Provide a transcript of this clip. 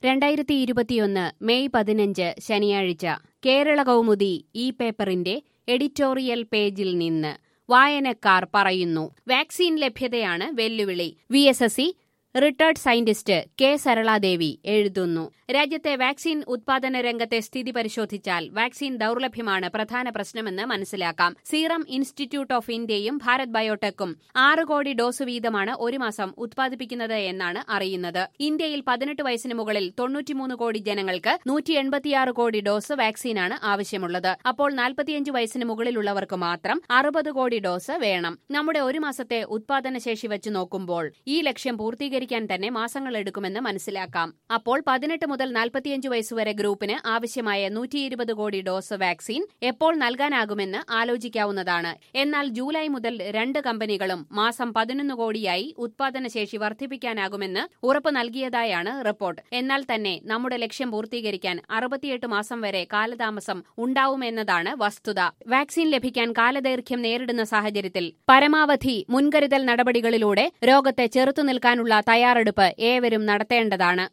രണ്ടായിരത്തി ഇരുപത്തിയൊന്ന് മെയ് പതിനഞ്ച് ശനിയാഴ്ച കേരള കൗമുദി ഈ പേപ്പറിന്റെ എഡിറ്റോറിയൽ പേജിൽ നിന്ന് വായനക്കാർ പറയുന്നു വാക്സിൻ ലഭ്യതയാണ് വെല്ലുവിളി V S S C retired scientist K Saraladevi എഴുതുന്നു രാജ്യത്തെ വാക്സിൻ ഉത്പാദന രംഗത്തെ സ്ഥിതി പരിശോധിച്ചാൽ വാക്സിൻ ദൌർലഭ്യമാണ് പ്രധാന പ്രശ്നമെന്ന് മനസ്സിലാക്കാം സീറം ഇൻസ്റ്റിറ്റ്യൂട്ട് ഓഫ് ഇന്ത്യയും ഭാരത് ബയോടെക്കും ആറ് കോടി ഡോസ് വീതമാണ് ഒരു മാസം ഉത്പാദിപ്പിക്കുന്നത് എന്നാണ് അറിയുന്നത് ഇന്ത്യയിൽ പതിനെട്ട് വയസ്സിന് മുകളിൽ തൊണ്ണൂറ്റിമൂന്ന് കോടി ജനങ്ങൾക്ക് നൂറ്റി എൺപത്തിയാറ് കോടി ഡോസ് വാക്സിനാണ് ആവശ്യമുള്ളത് അപ്പോൾ നാൽപ്പത്തിയഞ്ച് വയസ്സിന് മുകളിലുള്ളവർക്ക് മാത്രം അറുപത് കോടി ഡോസ് വേണം നമ്മുടെ ഒരു മാസത്തെ ഉത്പാദന ശേഷി വെച്ച് നോക്കുമ്പോൾ ഈ ലക്ഷ്യം പൂർത്തീകരിക്കാൻ തന്നെ മാസങ്ങൾ എടുക്കുമെന്ന് മനസ്സിലാക്കാം അപ്പോൾ പതിനെട്ട് മുതൽ നാൽപ്പത്തിയഞ്ച് വയസ്സുവരെ ഗ്രൂപ്പിന് ആവശ്യമായ നൂറ്റി ഇരുപത് കോടി ഡോസ് വാക്സിൻ എപ്പോൾ നൽകാനാകുമെന്ന് ആലോചിക്കാവുന്നതാണ് എന്നാൽ ജൂലൈ മുതൽ രണ്ട് കമ്പനികളും മാസം പതിനൊന്ന് കോടിയായി ഉത്പാദനശേഷി വർദ്ധിപ്പിക്കാനാകുമെന്ന് ഉറപ്പ് നൽകിയതായാണ് റിപ്പോർട്ട് എന്നാൽ തന്നെ നമ്മുടെ ലക്ഷ്യം പൂർത്തീകരിക്കാൻ അറുപത്തിയെട്ട് മാസം വരെ കാലതാമസം ഉണ്ടാവുമെന്നതാണ് വസ്തുത വാക്സിൻ ലഭിക്കാൻ കാലദൈർഘ്യം നേരിടുന്ന സാഹചര്യത്തിൽ പരമാവധി മുൻകരുതൽ നടപടികളിലൂടെ രോഗത്തെ ചെറുത്തുനിൽക്കാനുള്ള തയ്യാറെടുപ്പ് ഏവരും നടത്തേണ്ടതാണ്